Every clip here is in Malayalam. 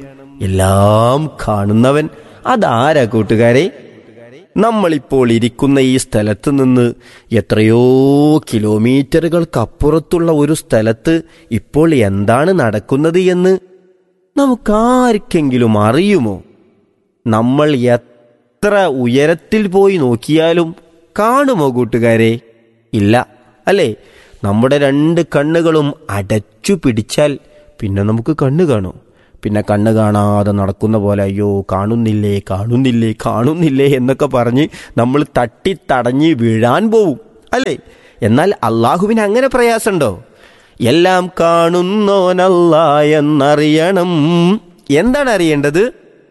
എല്ലാം കാണുന്നവൻ അതാരാ കൂട്ടുകാരെ നമ്മളിപ്പോൾ ഇരിക്കുന്ന ഈ സ്ഥലത്ത് നിന്ന് എത്രയോ കിലോമീറ്ററുകൾക്കപ്പുറത്തുള്ള ഒരു സ്ഥലത്ത് ഇപ്പോൾ എന്താണ് നടക്കുന്നത് എന്ന് നമുക്കാർക്കെങ്കിലും അറിയുമോ നമ്മൾ എത്ര ഉയരത്തിൽ പോയി നോക്കിയാലും കാണുമോ കൂട്ടുകാരെ ഇല്ല അല്ലേ നമ്മുടെ രണ്ട് കണ്ണുകളും അടച്ചു പിടിച്ചാൽ പിന്നെ നമുക്ക് കണ്ണ് കാണും പിന്നെ കണ്ണ് കാണാതെ നടക്കുന്ന പോലെ അയ്യോ കാണുന്നില്ലേ കാണുന്നില്ലേ കാണുന്നില്ലേ എന്നൊക്കെ പറഞ്ഞ് നമ്മൾ തട്ടി തടഞ്ഞ് വീഴാൻ പോവും അല്ലേ എന്നാൽ അള്ളാഹുവിന് അങ്ങനെ പ്രയാസമുണ്ടോ എല്ലാം കാണുന്നോനല്ല എന്നറിയണം എന്താണ് അറിയേണ്ടത്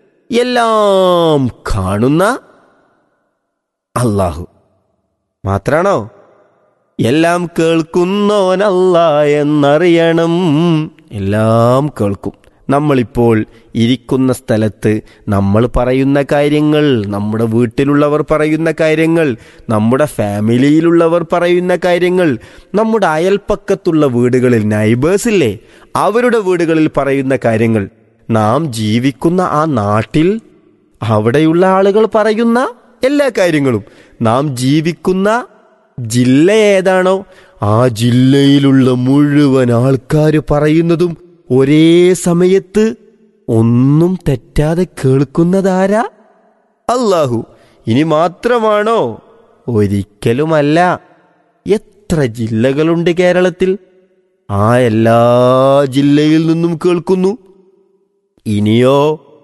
എല്ലാം കാണുന്ന അള്ളാഹു മാത്രാണോ എല്ലാം കേൾക്കുന്നോനല്ല എന്നറിയണം എല്ലാം കേൾക്കും നമ്മളിപ്പോൾ ഇരിക്കുന്ന സ്ഥലത്ത് നമ്മൾ പറയുന്ന കാര്യങ്ങൾ നമ്മുടെ വീട്ടിലുള്ളവർ പറയുന്ന കാര്യങ്ങൾ നമ്മുടെ ഫാമിലിയിലുള്ളവർ പറയുന്ന കാര്യങ്ങൾ നമ്മുടെ അയൽപ്പക്കത്തുള്ള വീടുകളിൽ നൈബേഴ്സ് ഇല്ലേ അവരുടെ വീടുകളിൽ പറയുന്ന കാര്യങ്ങൾ നാം ജീവിക്കുന്ന ആ നാട്ടിൽ അവിടെയുള്ള ആളുകൾ പറയുന്ന എല്ലാ കാര്യങ്ങളും നാം ജീവിക്കുന്ന ജില്ല ഏതാണോ ആ ജില്ലയിലുള്ള മുഴുവൻ ആൾക്കാർ പറയുന്നതും ഒരേ സമയത്ത് ഒന്നും തെറ്റാതെ കേൾക്കുന്നതാരാ അല്ലാഹു ഇനി മാത്രമാണോ ഒരിക്കലുമല്ല എത്ര ജില്ലകളുണ്ട് കേരളത്തിൽ ആ എല്ലാ ജില്ലയിൽ നിന്നും കേൾക്കുന്നു ഇനിയോ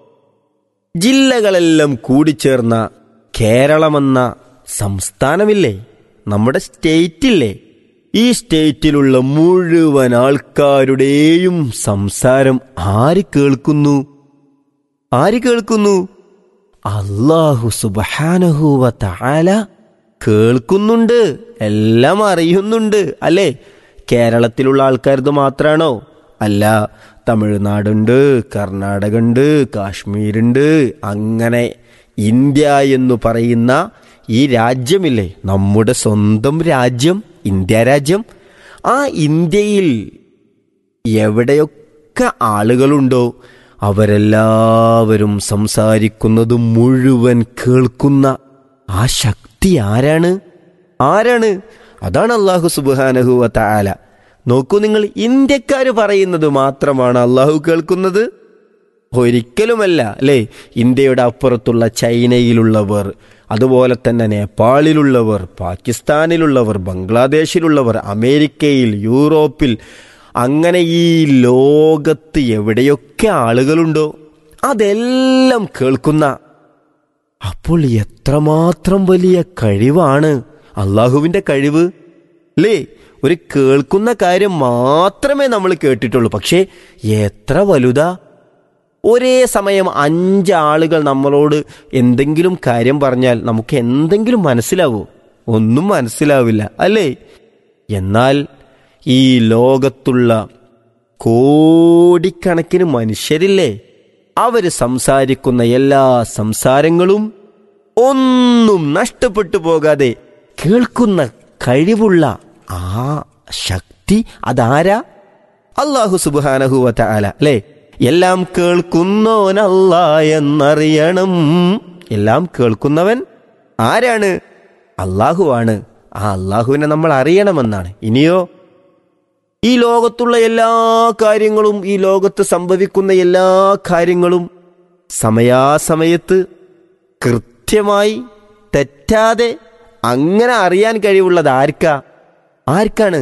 ജില്ലകളെല്ലാം കൂടിച്ചേർന്ന കേരളമെന്ന സംസ്ഥാനമില്ലേ നമ്മുടെ സ്റ്റേറ്റില്ലേ ഈ സ്റ്റേറ്റിലുള്ള മുഴുവൻ ആൾക്കാരുടെയും സംസാരം ആര് കേൾക്കുന്നു ആര് കേൾക്കുന്നു അള്ളാഹു സുബാനഹുവ താല കേൾക്കുന്നുണ്ട് എല്ലാം അറിയുന്നുണ്ട് അല്ലേ കേരളത്തിലുള്ള ആൾക്കാരത് മാത്രാണോ അല്ല തമിഴ്നാടുണ്ട് കർണാടക ഉണ്ട് കാശ്മീരുണ്ട് അങ്ങനെ ഇന്ത്യ എന്ന് പറയുന്ന ഈ രാജ്യമില്ലേ നമ്മുടെ സ്വന്തം രാജ്യം ഇന്ത്യ രാജ്യം ആ ഇന്ത്യയിൽ എവിടെയൊക്കെ ആളുകളുണ്ടോ അവരെല്ലാവരും സംസാരിക്കുന്നത് മുഴുവൻ കേൾക്കുന്ന ആ ശക്തി ആരാണ് ആരാണ് അതാണ് അള്ളാഹു സുബാനഹുവ താല നോക്കൂ നിങ്ങൾ ഇന്ത്യക്കാർ പറയുന്നത് മാത്രമാണ് അള്ളാഹു കേൾക്കുന്നത് ഒരിക്കലുമല്ല അല്ലേ ഇന്ത്യയുടെ അപ്പുറത്തുള്ള ചൈനയിലുള്ളവർ അതുപോലെ തന്നെ നേപ്പാളിലുള്ളവർ പാകിസ്ഥാനിലുള്ളവർ ബംഗ്ലാദേശിലുള്ളവർ അമേരിക്കയിൽ യൂറോപ്പിൽ അങ്ങനെ ഈ ലോകത്ത് എവിടെയൊക്കെ ആളുകളുണ്ടോ അതെല്ലാം കേൾക്കുന്ന അപ്പോൾ എത്രമാത്രം വലിയ കഴിവാണ് അള്ളാഹുവിന്റെ കഴിവ് അല്ലേ ഒരു കേൾക്കുന്ന കാര്യം മാത്രമേ നമ്മൾ കേട്ടിട്ടുള്ളൂ പക്ഷേ എത്ര വലുതാ ഒരേ സമയം അഞ്ച് ആളുകൾ നമ്മളോട് എന്തെങ്കിലും കാര്യം പറഞ്ഞാൽ നമുക്ക് എന്തെങ്കിലും മനസ്സിലാവൂ ഒന്നും മനസ്സിലാവില്ല അല്ലേ എന്നാൽ ഈ ലോകത്തുള്ള കോടിക്കണക്കിന് മനുഷ്യരില്ലേ അവര് സംസാരിക്കുന്ന എല്ലാ സംസാരങ്ങളും ഒന്നും നഷ്ടപ്പെട്ടു പോകാതെ കേൾക്കുന്ന കഴിവുള്ള ആ ശക്തി അതാരാ അള്ളാഹു സുബാനഹുവത്ത അല അല്ലേ എല്ലാം കേൾക്കുന്നോനല്ല എന്നറിയണം എല്ലാം കേൾക്കുന്നവൻ ആരാണ് അള്ളാഹുവാണ് ആ അള്ളാഹുവിനെ നമ്മൾ അറിയണമെന്നാണ് ഇനിയോ ഈ ലോകത്തുള്ള എല്ലാ കാര്യങ്ങളും ഈ ലോകത്ത് സംഭവിക്കുന്ന എല്ലാ കാര്യങ്ങളും സമയാസമയത്ത് കൃത്യമായി തെറ്റാതെ അങ്ങനെ അറിയാൻ കഴിവുള്ളത് ആർക്കാ ആർക്കാണ്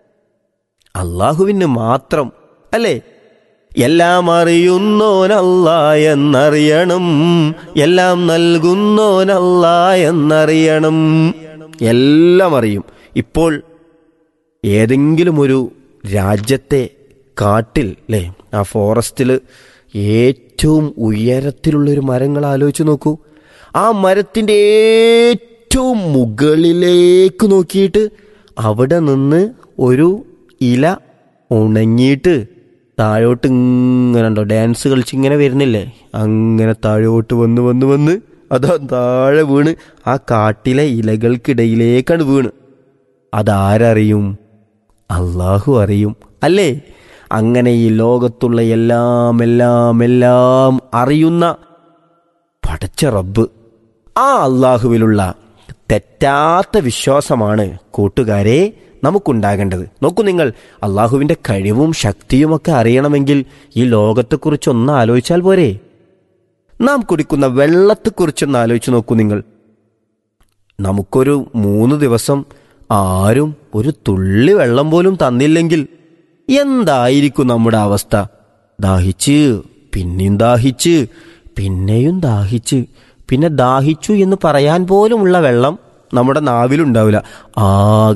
അള്ളാഹുവിന് മാത്രം അല്ലേ എല്ലാം അറിയുന്നോനല്ല എന്നറിയണം എല്ലാം നൽകുന്നോനല്ല എന്നറിയണം എല്ലാം അറിയും ഇപ്പോൾ ഏതെങ്കിലും ഒരു രാജ്യത്തെ കാട്ടിൽ അല്ലേ ആ ഫോറസ്റ്റിൽ ഏറ്റവും ഉയരത്തിലുള്ളൊരു മരങ്ങൾ ആലോചിച്ച് നോക്കൂ ആ മരത്തിൻ്റെ ഏറ്റവും മുകളിലേക്ക് നോക്കിയിട്ട് അവിടെ നിന്ന് ഒരു ഇല ഉണങ്ങിയിട്ട് താഴോട്ട് ഇങ്ങനെ ഉണ്ടോ ഡാൻസ് കളിച്ച് ഇങ്ങനെ വരുന്നില്ലേ അങ്ങനെ താഴോട്ട് വന്ന് വന്ന് വന്ന് അതാ താഴെ വീണ് ആ കാട്ടിലെ ഇലകൾക്കിടയിലേക്കാണ് വീണ് അതാരറിയും അള്ളാഹു അറിയും അല്ലേ അങ്ങനെ ഈ ലോകത്തുള്ള എല്ലാം എല്ലാം എല്ലാം അറിയുന്ന പടച്ച റബ്ബ് ആ അള്ളാഹുവിലുള്ള തെറ്റാത്ത വിശ്വാസമാണ് കൂട്ടുകാരെ നമുക്കുണ്ടാകേണ്ടത് നോക്കൂ നിങ്ങൾ അള്ളാഹുവിൻ്റെ കഴിവും ശക്തിയുമൊക്കെ അറിയണമെങ്കിൽ ഈ ലോകത്തെക്കുറിച്ചൊന്ന് ആലോചിച്ചാൽ പോരെ നാം കുടിക്കുന്ന വെള്ളത്തെക്കുറിച്ചൊന്ന് ആലോചിച്ച് നോക്കൂ നിങ്ങൾ നമുക്കൊരു മൂന്ന് ദിവസം ആരും ഒരു തുള്ളി വെള്ളം പോലും തന്നില്ലെങ്കിൽ എന്തായിരിക്കും നമ്മുടെ അവസ്ഥ ദാഹിച്ച് പിന്നെയും ദാഹിച്ച് പിന്നെയും ദാഹിച്ച് പിന്നെ ദാഹിച്ചു എന്ന് പറയാൻ പോലുമുള്ള വെള്ളം നമ്മുടെ നാവിലുണ്ടാവില്ല ആകെ